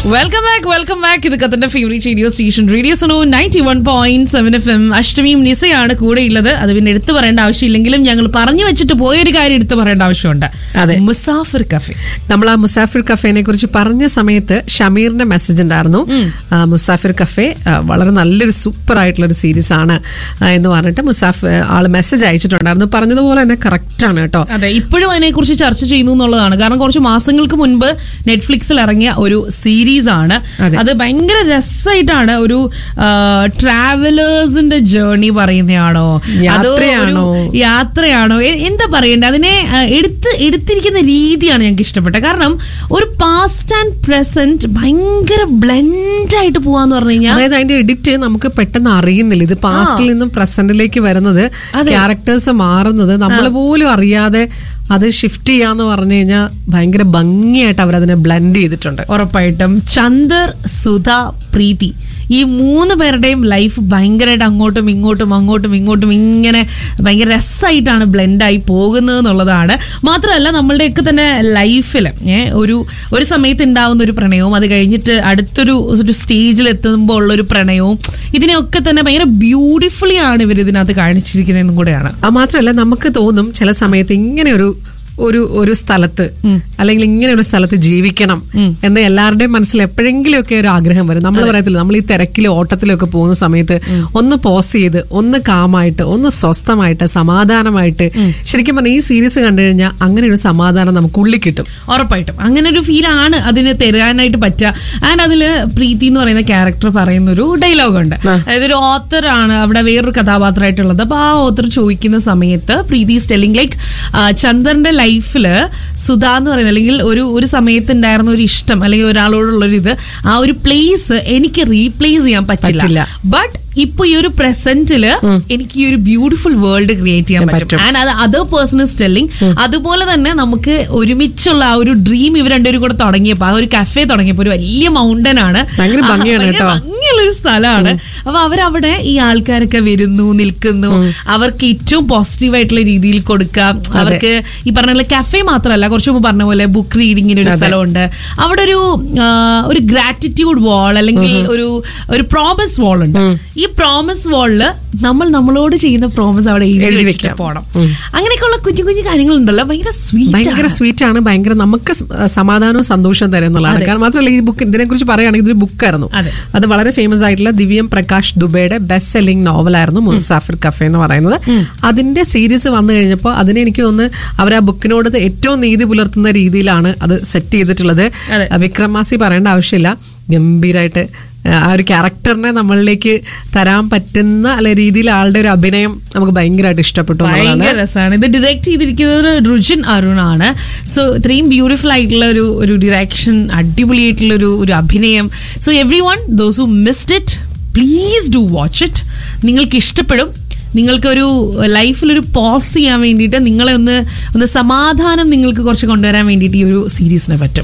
Welcome back welcome back ഇത് കത്തന്റെ favourite radio station radio Suno ninety one point seven F M അഷ്ടമിയും നിസയാണ് കൂടെയുള്ളത് അത് പിന്നെ എടുത്തു പറയേണ്ട ആവശ്യമില്ലെങ്കിലും ഞങ്ങൾ പറഞ്ഞു വെച്ചിട്ട് പോയൊരു കാര്യം എടുത്തു പറയേണ്ട ആവശ്യമുണ്ട് അതെ. മുസാഫിർ കഫേ നമ്മൾ ആ മുസാഫിർ കഫേനെ കുറിച്ച് പറഞ്ഞ സമയത്ത് ഷമീറിന്റെ മെസ്സേജ് ഉണ്ടായിരുന്നു ആ, മുസാഫിർ കഫേ ആ, വളരെ നല്ലൊരു സൂപ്പർ ആയിട്ടുള്ള ഒരു സീരീസ് ആണ് ആ, എന്ന് പറഞ്ഞിട്ട് മുസാഫിർ ആള് മെസ്സേജ് അയച്ചിട്ടുണ്ടായിരുന്നു പറഞ്ഞതുപോലെ തന്നെ കറക്റ്റ് ആണ് കേട്ടോ അതെ ഇപ്പോഴും അതിനെക്കുറിച്ച് ചർച്ച ചെയ്യുന്നു എന്നുള്ളതാണ് കാരണം കുറച്ച് മാസങ്ങൾക്ക് മുൻപ് നെറ്റ്ഫ്ലിക്സിൽ ഇറങ്ങിയ ഒരു സീരീസ് ആണ് അതെ. അത് ഭയങ്കര രസമായിട്ടാണ് ഒരു ട്രാവലേഴ്സിന്റെ ജേർണി പറയുന്നതാണോ അതോ ഒരു യാത്രയാണോ? യാത്രയാണോ എ- എന്താ പറയണ്ടേ അതിനെ ആ, എടുത്ത് എടുത്തിരിക്കുന്ന രീതിയാണ് ഞങ്ങൾക്ക് ഇഷ്ടപ്പെട്ടത് കാരണം ഒരു പാസ്റ്റ് ആൻഡ് പ്രസന്റ് ഭയങ്കര ബ്ലെൻഡ് ആയിട്ട് പോവാന്ന് പറഞ്ഞു കഴിഞ്ഞാൽ അതായത് അതിന്റെ എഡിറ്റ് നമുക്ക് പെട്ടെന്ന് അറിയുന്നില്ല ഇത് പാസ്റ്റിൽ നിന്നും പ്രസന്റിലേക്ക് വരുന്നത് ക്യാരക്ടേഴ്സ് മാറുന്നത് നമ്മൾ പോലും അറിയാതെ അത് ഷിഫ്റ്റ് ചെയ്യാന്ന് പറഞ്ഞു കഴിഞ്ഞാൽ ഭയങ്കര ഭംഗിയായിട്ട് അവരതിനെ ബ്ലെൻഡ് ചെയ്തിട്ടുണ്ട് ഉറപ്പായിട്ടും ചന്ദർ സുധ പ്രീതി ഈ മൂന്ന് പേരുടെയും ലൈഫ് ഭയങ്കരമായിട്ട് അങ്ങോട്ടും ഇങ്ങോട്ടും അങ്ങോട്ടും ഇങ്ങോട്ടും ഇങ്ങനെ ഭയങ്കര രസമായിട്ടാണ് ബ്ലെൻഡായി പോകുന്നത് എന്നുള്ളതാണ് മാത്രമല്ല നമ്മളുടെയൊക്കെ തന്നെ ലൈഫിൽ ഒരു ഒരു സമയത്ത് ഉണ്ടാവുന്ന ഒരു പ്രണയവും അത് കഴിഞ്ഞിട്ട് അടുത്തൊരു ഒരു സ്റ്റേജിൽ എത്തുമ്പോൾ ഉള്ള ഒരു പ്രണയവും ഇതിനെയൊക്കെ തന്നെ ഭയങ്കര ബ്യൂട്ടിഫുള്ളി ആണ് ഇവർ ഇതിനകത്ത് കാണിച്ചിരിക്കുന്നതെന്നും കൂടെയാണ് അത് മാത്രമല്ല നമുക്ക് തോന്നും ചില സമയത്ത് ഇങ്ങനെ ഒരു ഒരു ഒരു സ്ഥലത്ത് അല്ലെങ്കിൽ ഇങ്ങനെ ഒരു സ്ഥലത്ത് ജീവിക്കണം എന്ന് എല്ലാവരുടെയും മനസ്സിൽ എപ്പോഴെങ്കിലും ഒക്കെ ഒരു ആഗ്രഹം വരും നമ്മൾ പറയത്തില്ല നമ്മൾ ഈ തിരക്കിലും ഓട്ടത്തിലും ഒക്കെ പോകുന്ന സമയത്ത് ഒന്ന് പോസ് ചെയ്ത് ഒന്ന് കാമായിട്ട് ഒന്ന് സ്വസ്ഥമായിട്ട് സമാധാനമായിട്ട് ശരിക്കും പറഞ്ഞാൽ ഈ സീരീസ് കണ്ടു കഴിഞ്ഞാൽ അങ്ങനെ ഒരു സമാധാനം നമുക്ക് ഉള്ളിൽ കിട്ടും ഉറപ്പായിട്ടും അങ്ങനെ ഒരു ഫീലാണ് അതിന് തരാനായിട്ട് പറ്റുക ആൻഡ് അതില് പ്രീതി എന്ന് പറയുന്ന ക്യാരക്ടർ പറയുന്ന ഒരു ഡയലോഗ് ഉണ്ട് അതായത് ഒരു ഓത്തർ ആണ് അവിടെ വേറൊരു കഥാപാത്രമായിട്ടുള്ളത് അപ്പൊ ആ ഓത്തർ ചോദിക്കുന്ന സമയത്ത് പ്രീതി ടെല്ലിംഗ് ലൈക്ക് ചന്ദ്രന്റെ ലൈഫില് സുധ എന്ന് പറയുന്നത് അല്ലെങ്കിൽ ഒരു ഒരു സമയത്ത് ഉണ്ടായിരുന്ന ഒരു ഇഷ്ടം അല്ലെങ്കിൽ ഒരാളോടുള്ള ഒരു ഇത് ആ ഒരു പ്ലേസ് എനിക്ക് റീപ്ലേസ് ചെയ്യാൻ പറ്റില്ല പറ്റില്ല. ബട്ട് ഇപ്പൊ ഈ ഒരു പ്രസന്റില് എനിക്ക് ഈ ഒരു ബ്യൂട്ടിഫുൾ വേൾഡ് ക്രിയേറ്റ് ചെയ്യാൻ പറ്റും ആൻഡ് അത് അതർ പേഴ്സൺ ഇസ് ടെല്ലിംഗ് അതുപോലെ തന്നെ നമുക്ക് ഒരുമിച്ചുള്ള ആ ഒരു ഡ്രീം ഇവർ രണ്ടുപേരും കൂടെ തുടങ്ങിയപ്പോ ആ ഒരു കഫേ തുടങ്ങിയപ്പോ ഒരു വലിയ മൗണ്ടൻ ആണ് ഭയങ്കര ആ, ഭംഗിയാണ് ഭയങ്കര കേട്ടോ. ഭംഗിയുള്ള ഒരു സ്ഥലമാണ് അപ്പൊ അവരവിടെ ഈ ആൾക്കാരൊക്കെ വരുന്നു നിൽക്കുന്നു അവർക്ക് ഏറ്റവും പോസിറ്റീവ് ആയിട്ടുള്ള രീതിയിൽ കൊടുക്കാം അവർക്ക് ഈ പറഞ്ഞ പോലെ കഫേ മാത്രമല്ല കുറച്ച് മുമ്പ് പറഞ്ഞ പോലെ ബുക്ക് റീഡിങ്ങിന് ഒരു സ്ഥലമുണ്ട് അവിടെ ഒരു ആ, ഒരു ഗ്രാറ്റിറ്റ്യൂഡ് വാൾ അല്ലെങ്കിൽ ഒരു ഒരു പ്രോമിസ് വാൾ ഉണ്ട് ഈ പ്രോമിസ് വാളില് നമ്മൾ നമ്മളോട് ചെയ്യുന്ന പ്രോമിസ് അവിടെ എഴുതി എഴുതി വെച്ചിട്ട് വെക്കാം. പോകണം അങ്ങനെയൊക്കെയുള്ള കുഞ്ഞു കുഞ്ഞു കാര്യങ്ങളുണ്ടല്ലോ ഭയങ്കര സ്വീറ്റ് ഭയങ്കര സ്വീറ്റ് ആണ് ഭയങ്കര നമുക്ക് സ്- സമാധാനവും സന്തോഷവും തരും എന്നുള്ളതാണ് കാരണം മാത്രമല്ല ഈ ബുക്ക് ഇതിനെ കുറിച്ച് പറയുകയാണെങ്കിൽ ഇതൊരു ബുക്കായിരുന്നു അതെ. അത് വളരെ ഫേമസ് ആയിട്ടുള്ള ദിവ്യം പ്രകാശ് ദുബൈയുടെ ബെസ്റ്റ് സെല്ലിംഗ് നോവലായിരുന്നു മുസാഫിർ കഫേ എന്ന് പറയുന്നത് അതിന്റെ സീരീസ് വന്നു കഴിഞ്ഞപ്പോൾ അതിനെ എനിക്ക് തോന്നുന്നു അവർ ആ ബുക്കിനോട് ഇത് ഏറ്റവും നീതി പുലർത്തുന്ന രീതിയിലാണ് അത് സെറ്റ് ചെയ്തിട്ടുള്ളത് അതെ. ആ വിക്രമാസി പറയേണ്ട ആവശ്യമില്ല ഗംഭീരമായിട്ട് ആ ഒരു ക്യാരക്ടറിനെ നമ്മളിലേക്ക് തരാൻ പറ്റുന്ന അല്ലെ രീതിയിൽ ആളുടെ ഒരു അഭിനയം നമുക്ക് ഭയങ്കരമായിട്ട് ഇഷ്ടപ്പെട്ടു എന്നുള്ളതാണ് ഭയങ്കര രസമാണ് ഇത് ഡിറക്ട് ചെയ്തിരിക്കുന്നത് രുചിൻ അരുൺ ആണ് സോ ഇത്രയും ബ്യൂട്ടിഫുൾ ആയിട്ടുള്ള ഒരു ഒരു ഡിറക്ഷൻ അടിപൊളിയായിട്ടുള്ള ഒരു ഒരു അഭിനയം so everyone those who missed it please do watch it നിങ്ങൾക്ക് ഇഷ്ടപ്പെടും നിങ്ങൾക്കൊരു ലൈഫിൽ ഒരു പോസ് ചെയ്യാൻ വേണ്ടിയിട്ട് നിങ്ങളെ ഒന്ന് ഒന്ന് സമാധാനം നിങ്ങൾക്ക് കുറച്ച് കൊണ്ടുവരാൻ വേണ്ടിയിട്ട് ഈ ഒരു സീരീസിനെ പറ്റും